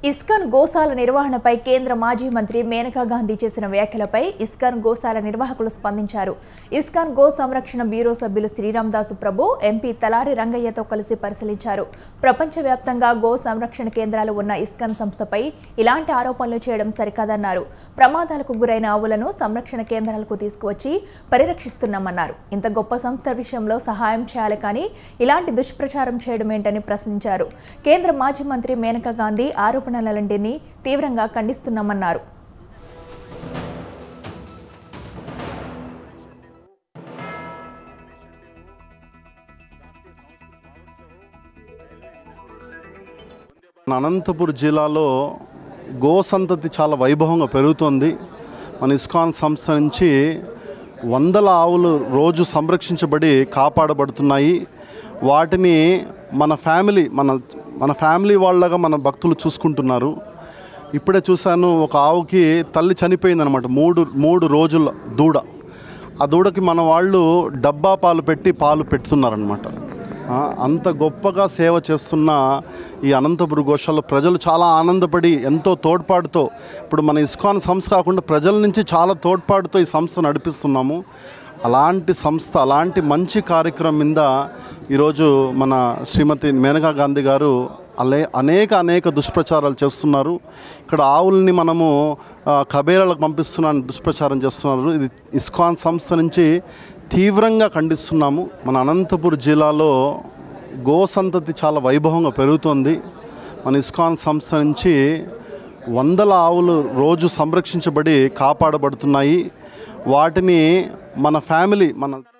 ISKCON గోశాల నిర్వహణపై కేంద్ర మాజీ మంత్రి మేనకా గాంధీ చేసిన వ్యాఖ్యలపై ఇస్కాన్ గోశాల నిర్వాహకులు స్పందించారు ఇస్కాన్ గో సంరక్షణ బ్యూరో సభ్యులు శ్రీరామదాసు ప్రభు ఎంపీ తలారి రంగయ్యతో కలిసి పరిశీలించారు ప్రపంచవ్యాప్తంగా గో సంరక్షణ కేంద్రాలు ఉన్న ఇస్కాన్ సంస్థపై ఇలాంటి ఆరోపణలు చేయడం సరికాదన్నారు ప్రమాదాలకు గురైన ఆవులను సంరక్షణ కేంద్రాలకు తీసుకువచ్చి పరిరక్షిస్తున్నామన్నారు ఇంత గొప్ప సంస్థ విషయంలో సహాయం చేయాలి కానీ ఇలాంటి దుష్ప్రచారం చేయడం ఏంటని ప్రశ్నించారు కేంద్ర మాజీ మంత్రి మేనకా గాంధీ ఆరోపణలన్నింటినీ తీవ్రంగా ఖండిస్తున్నామన్నారు మన అనంతపురం జిల్లాలో గో సంతతి చాలా వైభవంగా పెరుగుతోంది మన ఇస్కాన్ సంస్థ నుంచి వందల ఆవులు రోజు సంరక్షించబడి కాపాడబడుతున్నాయి వాటిని మన ఫ్యామిలీ మన మన ఫ్యామిలీ వాళ్ళగా మన భక్తులు చూసుకుంటున్నారు ఇప్పుడే చూశాను ఒక ఆవుకి తల్లి చనిపోయిందనమాట మూడు మూడు రోజుల దూడ ఆ దూడకి మన వాళ్ళు డబ్బా పాలు పెట్టి పాలు పెడుతున్నారనమాట ఆ, అంత గొప్పగా సేవ చేస్తున్న ఈ అనంతపురం గోశాలలో ప్రజలు చాలా ఆనందపడి ఎంతో తోడ్పాటుతో ఇప్పుడు మన ఇస్కాన్ సంస్థ కాకుండా ప్రజల నుంచి చాలా తోడ్పాటుతో ఈ సంస్థ నడిపిస్తున్నాము అలాంటి సంస్థ అలాంటి మంచి కార్యక్రమం మీద ఈరోజు మన శ్రీమతి మేనకా గాంధీ గారు అలే అనేక అనేక దుష్ప్రచారాలు చేస్తున్నారు ఇక్కడ ఆవుల్ని మనము ఆ, కబేరాలకు పంపిస్తున్నాను దుష్ప్రచారం చేస్తున్నారు ఇది ఇస్కాన్ సంస్థ నుంచి తీవ్రంగా ఖండిస్తున్నాము మన అనంతపురం జిల్లాలో గో సంతతి చాలా వైభవంగా పెరుగుతోంది మన ఇస్కాన్ సంస్థ నుంచి వందల ఆవులు రోజు సంరక్షించబడి కాపాడబడుతున్నాయి వాటిని మన ఫ్యామిలీ మన